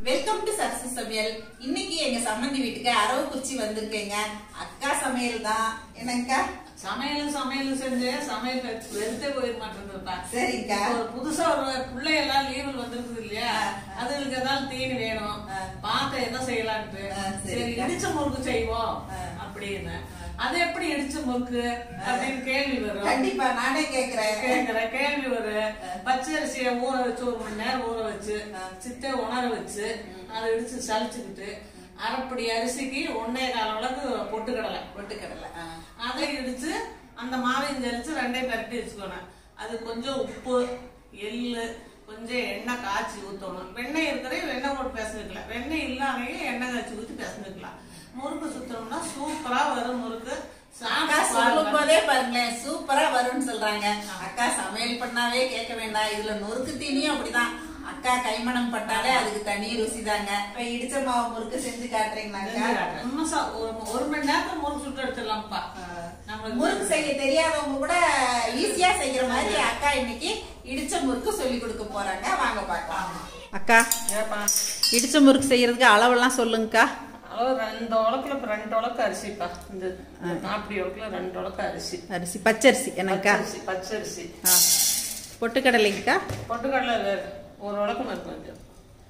Welcome to success சமையல் இன்னைக்கு எங்க சம்மந்தி வீட்டுக்கு அரவு குச்சி வந்திருக்கேங்க அக்கா சமையல் தான் என்னங்கக்கா சமையலும் சமையலும் செஞ்சு சமையல் வெறுத்து- வெறுத்தே போயிட மாட்டேங்குதுப்பா சரிங்கக்கா இப்போ ஒரு புதுசா ஒரு பிள்ளையெல்லாம் லீவில் வந்திருக்குது இல்லையா அதுகளுக்கு ஏதாவது தீனி வேணும் பார்த்து என்ன செய்யலான்ட்டு ஆ, சரிக்கா. சரி இடிச்ச முறுக்கு செய்வோம் அப்படின்னு அது எப்படி இடிச்ச முறுக்கு அப்படின்னு கேள்வி வரும் கண்டிப்பா நானே கேக்குறேன் கேக்குற கேள்வி வரும் பச்சை அரிசியை ஊற வச்சு ஒரு மணி நேரம் ஊற வச்சு சித்தை உணர வச்சு அதை இடிச்சு சலிச்சுக்கிட்டு அரைப்படி அரிசிக்கு ஒன்னே கால் அளவுக்கு பொட்டுக்கடலை பொட்டுக்கடலை ஆ. அதை இடிச்சு அந்த மாவையும் ஜலிச்சு ரெண்டையும் பரட்டி வச்சுக்கணும் அது கொஞ்சம் உப்பு எள்ளு கொஞ்சம் எண்ணெய் காய்ச்சி ஊற்றணும் வெண்ணெய் இருக்கிற வெண்ணெய் போட்டு பிசைஞ்சுக்கலாம் வெண்ணெய் இல்லாமையே எண்ணெய் காய்ச்சி ஊற்றி பிசைஞ்சுக்கலாம் முறுக்கு சுத்தணும்னா சூப்பரா வரும் முறுக்கு அக்கா சாப்பிட்டு சொல்லும் பாருங்க. போதே பாருங்களேன் சூப்பரா வரும்னு சொல்றாங்க அக்கா சமையல் பண்ணாவே கேட்க வேண்டாம் இதுல நொறுக்கு தீனியும் அப்படிதான் அக்கா கைமணம் பட்டாலே அதுக்கு தனி ருசி தாங்க இப்ப இடிச்ச மாவு முறுக்கு செஞ்சு காட்டுறீங்களாக்கா நம்ம சா- ஒரு- ஒரு மணி நேரத்துல முறுக்கு சுட்டு எடுத்துடலாம்ப்பா நம்மளுக்கு முறுக்கு செய்ய தெரியாதவங்க கூட ஈஸியா செய்யற மாதிரி அக்கா இன்னைக்கு இடிச்ச முறுக்கு சொல்லி கொடுக்க போறாங்க வாங்க பார்க்கலாம் அக்கா ஏப்பா இடிச்ச முறுக்கு செய்யறதுக்கு அளவெல்லாம் சொல்லுங்கக்கா அளவு ரெண்டு உலக்குல இப்ப ரெண்டு உலக்கு அரிசிப்பா இந்த நாப்படி உலக்குல ரெண்டு உலக்கு அரிசி அரிசி பச்சரிசி என்னக்கா பச்சரிசி பச்சரிசி ஆ. பொட்டுக்கடலைங்கக்கா பொட்டுக்கடலை வேறு ஒரு உலக்கம் இருக்கும் கொஞ்சம்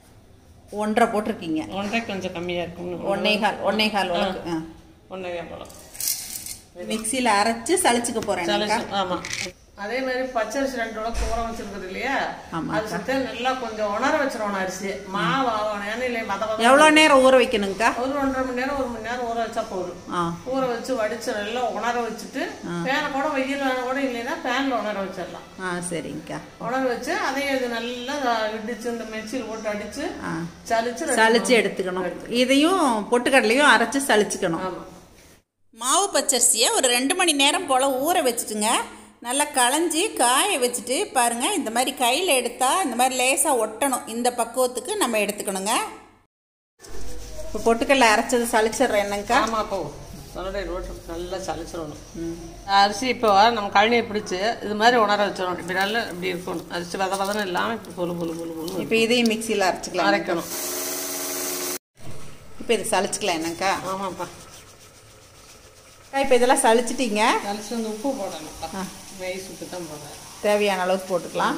ஒன்றரை போட்டிருக்கீங்க ஒன்றரை கொஞ்சம் கம்மியா இருக்கும் ஒன்னே கால் ஒன்னே கால் உலக்கு ஆ. ஒன்றரை போல மிக்சியில அரைச்சு சலிச்சுக்க போறேன் ஆமா அதே மாதிரி பச்சரிசி ரெண்டு உலக்கு ஊற வச்சிருக்குது இல்லையா ஆமாக்கா. அது சுத்த நல்லா கொஞ்சம் உணர வச்சிடணும் அரிசி மாவு ஆகணும் இல்லை மத மத எவ்வளவு நேரம் ஊற வைக்கணுங்கக்கா ஒரு ஒன்றரை மணி நேரம் ஒரு மணி நேரம் ஊற வச்சா போதும் ஆ ஊற வச்சு வடிச்சு நல்லா உணர வச்சுட்டு ஃபேனை கூட வெயில் கூட இல்லைன்னா ஃபேன்ல உணர வச்சிடலாம் ஆ சரிங்கக்கா உணர வச்சு அதையும் இது நல்லா இடிச்சு இந்த மெச்சில் போட்டு அடிச்சு ஆ சலிச்சு ரெண்டு சலிச்சு எடுத்துக்கணும் இதையும் பொட்டுக்கடலையும் அரைச்சு சலிச்சுக்கணும் ஆமா மாவு பச்சரிசியை ஒரு ரெண்டு மணி நேரம் போல் ஊற வச்சுட்டுங்க நல்லா களைஞ்சி காய வச்சுட்டு பாருங்கள் இந்த மாதிரி கையில் எடுத்தால் இந்த மாதிரி லேசாக ஒட்டணும் இந்த பக்குவத்துக்கு நம்ம எடுத்துக்கணுங்க இப்போ பொட்டுக்கடலை அரைச்சது சளிச்சிட்றேன் என்னங்கக்கா ஆமா போ சொன்னடே ரோட்டு நல்லா சலிச்சிடணும் அரிசி இப்போ நம்ம கழனியை பிடிச்சு இது மாதிரி உணர வச்சிடணும் இப்படி நல்லா இப்படி இருக்கணும் அரிசி வத வதனம் இல்லாமல் இப்படி பொழு பொழு பொழு பொழு இப்போ இதையும் மிக்சியில் அரைச்சிக்கலாம் அரைக்கணும் இப்போ இது சளிச்சிக்கலாம் என்னங்கக்கா ஆமாப்பா இப்போ இதெல்லாம் சளிச்சிட்டீங்க சலிச்சு வந்து உப்பு போடணும்ப்பா நெய் சுட்டு தான் போடுறேன் தேவையான அளவுக்கு போட்டுக்கலாம்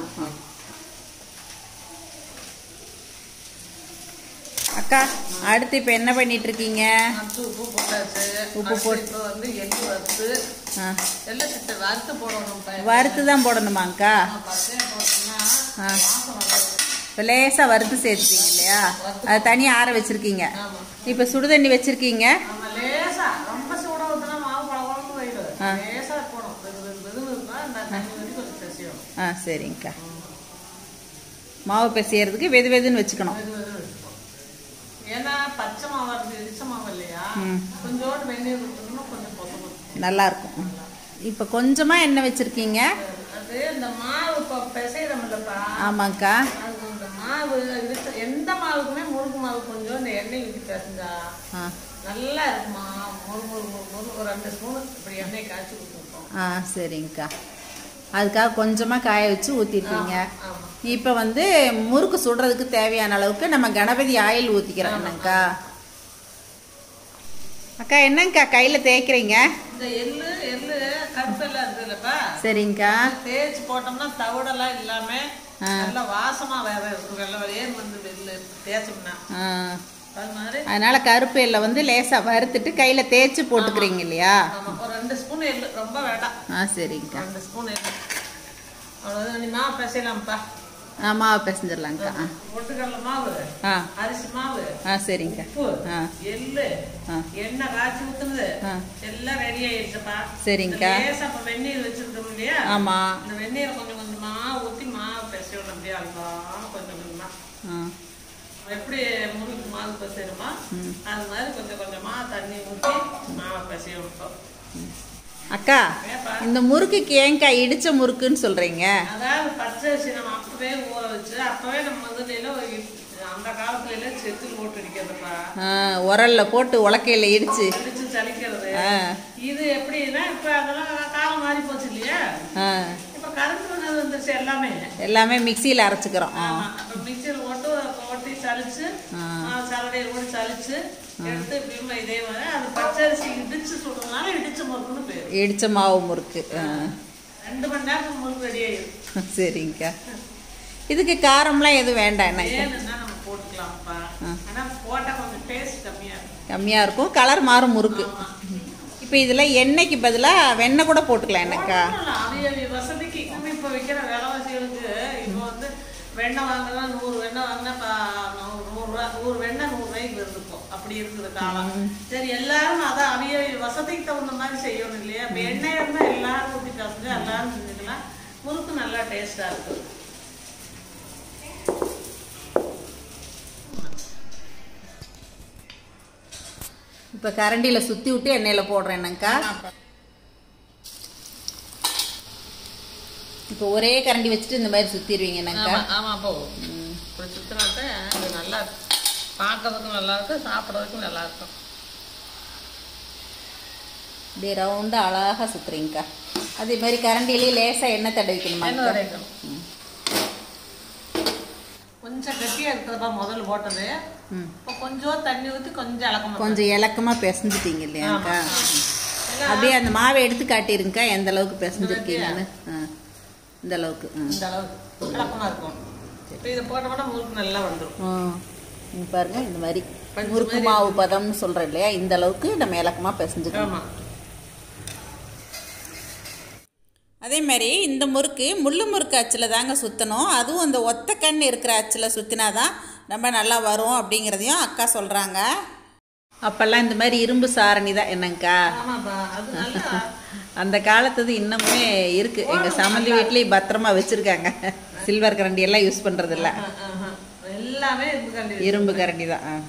அக்கா அடுத்து இப்போ என்ன பண்ணிட்டு இருக்கீங்க அடுத்து உப்பு போட்டாச்சு உப்பு உப்பு போட்டு இப்போ வந்து எள்ளு வறுத்து ஆ எள்ளு சிட்டு வறுத்து போடணும் வறுத்து தான் போடணுமாங்க்கா பச்சையாக போட்டோம்னா ஆ வாசம் வராது இப்போ லேசாக வறுத்து சேர்த்துட்டீங்க இல்லையா அது தனியாக ஆற வச்சிருக்கீங்க ஆமா இப்போ சுடுதண்ணி வச்சிருக்கீங்க நம்ம லேசா ரொம்ப சூட ஊற்றினா மாவு பழகுழம்பு போயிடும் லேசா போடும் வெது வெது வெது வெதுனா இந்த தண்ணி வந்து கொஞ்சம் பிசையணும் ஆ சரிங்கக்கா மாவு பிசையறதுக்கு வெது வெதுன்னு வச்சுக்கணும் வெது வெது வச்சுக்கணும் ஏன்னா பச்சை மாவு இருந்து இடிச்ச மாவு இல்லையா ம். கொஞ்சோண்டு வெந்நீர் கொடுத்தோம்னா கொஞ்சம் பொத்து பொத்து நல்லா இருக்கும் இப்போ கொஞ்சமாக எண்ணெய் வச்சிருக்கீங்க அது இந்த மாவு இப்போ பிசைகிறோம் இல்லைப்பா ஆமாங்க்கா அது இந்த மாவு இடிச்ச எந்த மாவுக்குமே முறுக்கு மாவு கொஞ்சம் இந்த எண்ணெய் ஊற்றி பிசைஞ்சா ஆ நல்லா இருக்குமா முறு முறு முறு முறு ஒரு ரெண்டு ஸ்பூன் இப்படி எண்ணெய் காய்ச்சி கொடுத்துருக்கோம் ஆ சரிங்கக்கா அதுக்காக கொஞ்சமாக காய வச்சு ஊற்றிருக்கீங்க ஆமா இப்போ வந்து முறுக்கு சுடுறதுக்கு தேவையான அளவுக்கு நம்ம கணபதி ஆயில் ஊற்றிக்கிறோம் என்னங்கக்கா அக்கா என்னங்கக்கா கையில் தேய்க்கிறீங்க இந்த எள்ளு எள்ளு கருப்பெல்லாம் இருக்குது இல்லப்பா சரிங்கக்கா தேய்ச்சி போட்டோம்னா தவிடெல்லாம் இல்லாம நல்ல வாசமா வேற இருக்கும் வெள்ளை வெளியேன்னு வந்து வெள்ளு தேய்ச்சோம்னா ஆ அது மாதிரி அதனால கருப்பு எல்லை வந்து லேசாக வறுத்துட்டு கையில் தேய்ச்சி போட்டுக்கிறீங்க இல்லையா ஆமா ஒரு ரெண்டு ஸ்பூன் எள்ளு ரொம்ப வேண்டாம் ஆ சரிங்கக்கா ரெண்டு ஸ்பூன் எள்ளு அவ்வளோதான் நீ மாவு பிசையலாம்ப்பா ஆ மாவு பிசைஞ்சிடலாங்க்கா ஆ பொட்டுக்கடலை மாவு ஆ அரிசி மாவு ஆ சரிங்கக்கா உப்பு ஆ எள்ளு ஆ. எண்ணெய் காய்ச்சி ஊத்துனது ஆ. எல்லாம் ரெடி ஆயிடுச்சுப்பா சரிங்கக்கா. இந்த லேசா இப்ப வெந்நீர் வச்சிருக்கோம் இல்லையா ஆமாம் இந்த வெந்நீரை கொஞ்சம் கொஞ்சமா ஊத்தி மாவு பிசையணும் அப்படியே அல்வா கொஞ்சம் கொஞ்சமா ஆ எப்படி முறுக்கு மாவு பிசையணுமா அது மாதிரி கொஞ்சம் கொஞ்சமா தண்ணி ஊத்தி மாவை பிசையணும் இப்போ. அக்கா ஏப்பா இந்த முறுக்குக்கு ஏங்கா இடிச்ச முறுக்குன்னு சொல்கிறீங்க அதாவது பச்சை அரிசி நம்ம அப்பவே ஊற வச்சு அப்பவே நம்ம வந்து எல்லாம் ஒரு அந்த காலத்துல எல்லாம் செத்தில் போட்டு அடிக்கிறதுப்பா ஆ உரல்ல போட்டு உலக்கையில் இடிச்சு அடிச்சு சலிக்கிறது ஆ இது எப்படின்னா இப்ப அதெல்லாம் காலம் மாறி போச்சு இல்லையா ஆ இப்ப கரண்ட் வந்தது வந்துருச்சு எல்லாமே எல்லாமே மிக்சியில் அரைச்சிக்கிறோம் ஆ ஆமா அப்ப மிக்சியில் போட்டு போட்டு சலிச்சு சலடையில் கூட சலிச்சு எடுத்து இப்படியும் இதே மாதிரி அது பச்சரிசி இடிச்சு சுடுறதுனால இடிச்ச முறுக்குன்னு பேர் இடிச்ச மாவு முறுக்கு ஆ. ரெண்டு மணி நேரத்துக்கு முறுக்கு ரெடி ஆயிடும் சரிங்கக்கா இதுக்கு காரம்லாம் எதுவும் வேண்டாம் என்னக்கா வேணும்னா நம்ம போட்டுக்கலாம்ப்பா ஆனா போட்டா கொஞ்சம் டேஸ்ட் கம்மியா இருக்கும் கம்மியாக இருக்கும் கலர் மாறும் முறுக்கு இப்போ இதில் எண்ணெய்க்கு பதிலாக வெண்ணெய் கூட போட்டுக்கலாம் என்னக்கா போட்டுக்கலாம். அது அது வசதிக்கு இன்னும் இப்ப வைக்கிற விலைவாசிகளுக்கு இப்போ வந்து வெண்ணெய் வாங்கினா நூறு வெண்ணெய் வாங்கினா ப- நூறு நூறு ரூபா நூறு வெண்ணெய் நூறு ரூபாய்க்கு இருந்துக்கும் அப்படி இருக்குது காலம் சரி எல்லாரும் அதான் அவிய வசதிக்கு தகுந்த மாதிரி செய்யணும் இல்லையா இப்போ எண்ணெய் இருந்தா எல்லாரும் ஊற்றி கலந்து எல்லாரும் செஞ்சுக்கலாம் முறுக்கு நல்லா டேஸ்டா இருக்கும் இப்போ கரண்டியில் சுற்றி விட்டு எண்ணெயில் போடுறேன் என்னக்கா இப்போ ஒரே கரண்டி வச்சுட்டு இந்த மாதிரி சுற்றிடுவீங்க என்னக்கா ஆமா ஆமா போ இப்படி சுத்தினாத்த அது நல்லா பார்க்கறதுக்கும் நல்லா இருக்கும் சாப்பிட்றதுக்கும் நல்லா இருக்கும் இப்படியே ரவுண்டாக அழகாக சுற்றுறீங்கக்கா அதே மாதிரி கரண்டிலேயே லேசாக எண்ணெய் தடவிக்கணுமா என்ன வரைக்கும் கொஞ்சம் கட்டியா இருக்கிறதா முதல்ல போட்டது ம் இப்போ கொஞ்சம் தண்ணி ஊற்றி கொஞ்சம் இலக்கமா கொஞ்சம் இலக்கமாக பிசைஞ்சிட்டீங்க இல்லையாக்கா அப்படியே அந்த மாவை எடுத்து காட்டிருங்கக்கா எந்த அளவுக்கு பிசைஞ்சிருக்கீங்கன்னு ஆ இந்த அளவுக்கு ஆ இந்த அளவுக்கு இலக்கமா இருக்கும் இப்போ இதை போட்டோம்னா முறுக்கு நல்லா வந்துடும் ஆ. இங்க பாருங்க இந்த மாதிரி முறுக்கு மாவு பதம்னு சொல்றேன் இல்லையா இந்த அளவுக்கு நம்ம இலக்கமாக பிசைஞ்சுக்கணும் ஆமா அதே மாதிரி இந்த முறுக்கு முள்ளு முறுக்கு அச்சில் தாங்க சுற்றணும் அதுவும் அந்த ஒத்த கண் இருக்கிற அச்சில் சுற்றினா தான் ரொம்ப நல்லா வரும் அப்படிங்கிறதையும் அக்கா சொல்கிறாங்க அப்போல்லாம் இந்த மாதிரி இரும்பு சாரணி தான் என்னங்கக்கா ஆமாப்பா அது நல்லா அந்த காலத்தது இன்னுமே இருக்கு எங்கள் சம்மந்தி வீட்லேயும் பத்திரமா வச்சுருக்காங்க சில்வர் கரண்டி எல்லாம் யூஸ் பண்ணுறது இல்ல ஆஹா. எல்லாமே இருக்கு கண்டி இரும்பு கரண்டி தான் ஆ.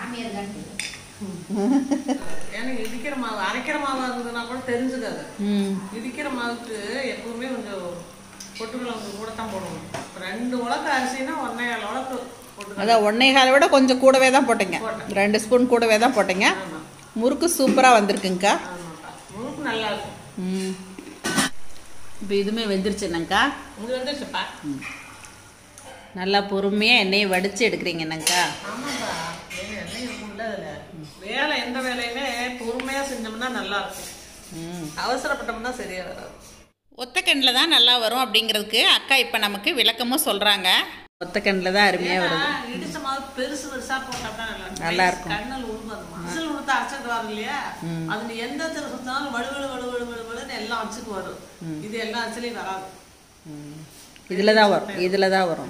ஏன்னா இடிக்கிற மாவு அரைக்கிற மாவா இருந்ததுன்னா கூட தெரிஞ்சுக்காது ம் இடிக்கிற மாவுக்கு எப்பவுமே கொஞ்சம் பொட்டுக்கிழங்கு கூட தான் போடணும் ரெண்டு உலக்கு அரிசினா ஒன்னே ஏழு உலக்கு போட்டு அதான் ஒன்னே காலை விட கொஞ்சம் கூடவே தான் போட்டீங்க ரெண்டு ஸ்பூன் கூடவே தான் போட்டீங்க ஆமா முறுக்கு சூப்பராக வந்திருக்குங்கக்கா ஆமாப்பா முறுக்கு நல்லா இருக்கும் ம் இப்போ இதுவுமே வெந்துருச்சுனங்கக்கா இது வந்துருச்சுப்பா நல்லா பொறுமையாக எண்ணெயை வடித்து எடுக்கிறீங்க என்னங்கக்கா ஆமாப்பா வேலை என்ன இருக்கும்ல அதுல வேலை எந்த வேலையுமே பொறுமையா செஞ்சோம்னா நல்லா இருக்கும் ம் அவசரப்பட்டோம்னா சரியா வராது ஒத்தக்கண்ணில் தான் நல்லா வரும் அப்படிங்கிறதுக்கு அக்கா இப்போ நமக்கு விளக்கமும் சொல்கிறாங்க ஒத்தக்கண்ணில் தான் அருமையாக வருது ஏன்னா, இடிச்ச மாவு பெருசு பெருசா போட்டா தான் நல்லா இருக்கும் நல்லா இருக்கும். கண்ணல் உருவாதுமா அசல் உளுத்து அரைச்சிட்டு வரும் இல்லையா அது நீ எந்த இடத்துல சுத்தாலும் வலு வலு வலு வலு வலு வலுன்னு எல்லாம் அச்சுக்கு வரும் இது எல்லா அச்சுலையும் வராது இதில் தான் வரும் இதில் தான் வரும்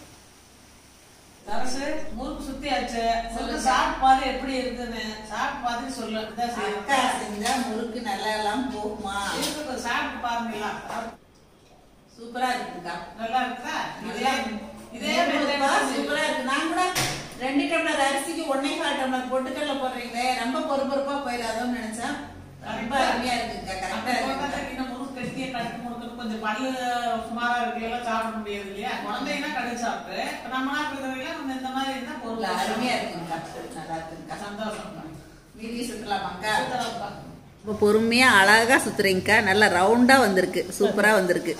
அரசு முறுக்கு சுத்தியாச்சு சொல்லு சாப்பிட்டு பாரு எப்படி இருக்குன்னு சாப்பிட்டு பார்த்து சொல்லு இதான் செய்யணும். செஞ்சால் முறுக்கு நல்லா எல்லாம் போகுமா இருக்குது சாப்பிட்டு பாருங்களா சூப்பராக இருக்குங்கக்கா நல்லா இருக்குதா இதே இதே மெத்தட் சூப்பரா இருக்கு நான் கூட ரெண்டு டம்ளர் அரிசிக்கு ஒன்னே கால் டம்ளர் பொட்டுக்கல்ல போடுறீங்களே ரொம்ப பொறுப்பொறுப்பா போயிடாதோன்னு நினைச்சேன் ரொம்ப அருமையா இருக்குங்க கரெக்டா இருக்கு கொஞ்சம் பல்லு சுமாரா இருக்கு எல்லாம் சாப்பிட முடியாது இல்லையா குழந்தைங்கன்னா கடிச்சு சாப்பிட்டு இப்ப நம்மளா இருக்கிறவங்க நம்ம இந்த மாதிரி இருந்தா இல்ல, பொருள் அருமையா இருக்குங்க நல்லா இருக்குங்க சந்தோஷம் வீடியோ சுற்றலாமாக்கா சுத்தலாம்ப்பா. இப்போ பொறுமையா அழகா சுத்துறீங்கக்கா நல்லா ரவுண்டா வந்திருக்கு சூப்பரா வந்திருக்கு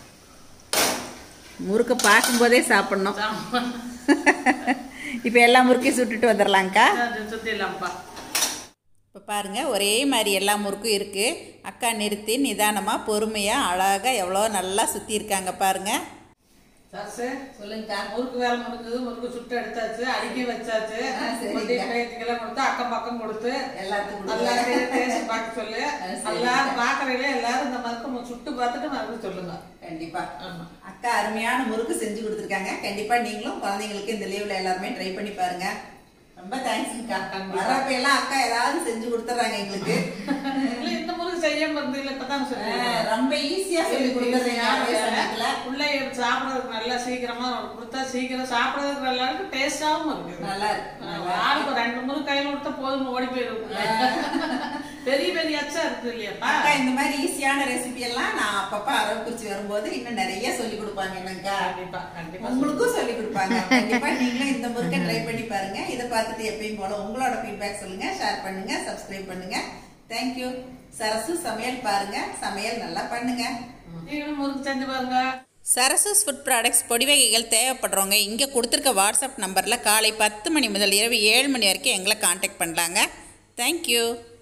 முறுக்க பார்க்கும்போதே சாப்பிடணும் சாப்பிட. இப்போ எல்லா முறுக்கையும் சுட்டுட்டு வந்துடலாங்க்கா அது சுத்திடலாம்ப்பா இப்போ பாருங்கள் ஒரே மாதிரி எல்லா முறுக்கும் இருக்குது அக்கா நிறுத்தி நிதானமாக பொறுமையாக அழகாக எவ்வளோ நல்லா சுற்றி இருக்காங்க பாருங்கள் சர்ஸு சொல்லுங்கக்கா முறுக்கு வேலை முடிஞ்சது முறுக்கு சுட்டு எடுத்தாச்சு அடுக்கி வச்சாச்சு ஆ, சரிங்க. கொட்டி பேத்திக்கெல்லாம் கொடுத்து அக்கம் பக்கம் கொடுத்து எல்லாத்துக்கும் எல்லாத்தையும் டேஸ்ட் பார்க்க சொல்லு சரி. எல்லாரும் பாக்குறீங்களே எல்லாரும் இந்த மறுக்கு சுட்டு பார்த்துட்டு மறுபடியும் சொல்லுங்க கண்டிப்பாக ஆமா அக்கா அருமையான முறுக்கு செஞ்சு கொடுத்துருக்காங்க கண்டிப்பாக நீங்களும் குழந்தைங்களுக்கு இந்த லீவில் எல்லாருமே ட்ரை பண்ணி பாருங்க ரொம்ப தேங்க்ஸ்ங்கக்கா கண்டிப்பா. வரப்ப எல்லாம் அக்கா ஏதாவது செஞ்சு கொடுத்துட்றாங்க எங்களுக்கு இல்ல இந்த முறுக்கு செய்யாம இருந்து இல்ல இப்பதான் சொல்லுங்க ஆ, ரொம்ப ஈஸியாக சொல்லி கொடுத்துறீங்க அதே சமயத்தில் பிள்ளை சாப்பிடறதுக்கு நல்லா சீக்கிரமா கொடுத்தா சீக்கிரம் சாப்பிடறதுக்கு நல்லா இருக்கு டேஸ்டாவும் இருக்குது நல்லா இருக்கு நல்லா ஆளுக்கு ரெண்டு முறுக்கு கையில விட்டா போதும் ஓடி போயிடும் பெரிய பெரிய அச்சா இருக்கு இல்லையாப்பா அக்கா இந்த மாதிரி ஈஸியான ரெசிபி எல்லாம் நான் அப்பப்ப அரவு குறிச்சி வரும்போது இன்னும் நிறைய சொல்லி கொடுப்பாங்க என்னங்கக்கா கண்டிப்பா கண்டிப்பா உங்களுக்கும் சொல்லி கொடுப்பாங்க கண்டிப்பா நீங்களும் இந்த முறுக்கை ட்ரை பண்ணி பாருங்க இதை பார்த்துட்டு எப்பயும் போல உங்களோட ஃபீட்பேக் சொல்லுங்க ஷேர் பண்ணுங்க சப்ஸ்கிரைப் பண்ணுங்க தேங்க்யூ சரசு சமையல் பாருங்க சமையல் நல்லா பண்ணுங்க நீங்களும் முறுக்கு செஞ்சு பாருங்க சரசஸ் ஃபுட் ப்ராடக்ட்ஸ் பொடி வகைகள் தேவைப்படுறவங்க இங்கே கொடுத்துருக்க வாட்ஸ்அப் நம்பரில் காலை பத்து மணி முதல் இரவு ஏழு மணி வரைக்கும் எங்களை காண்டாக்ட் பண்ணலாங்க தேங்க்யூ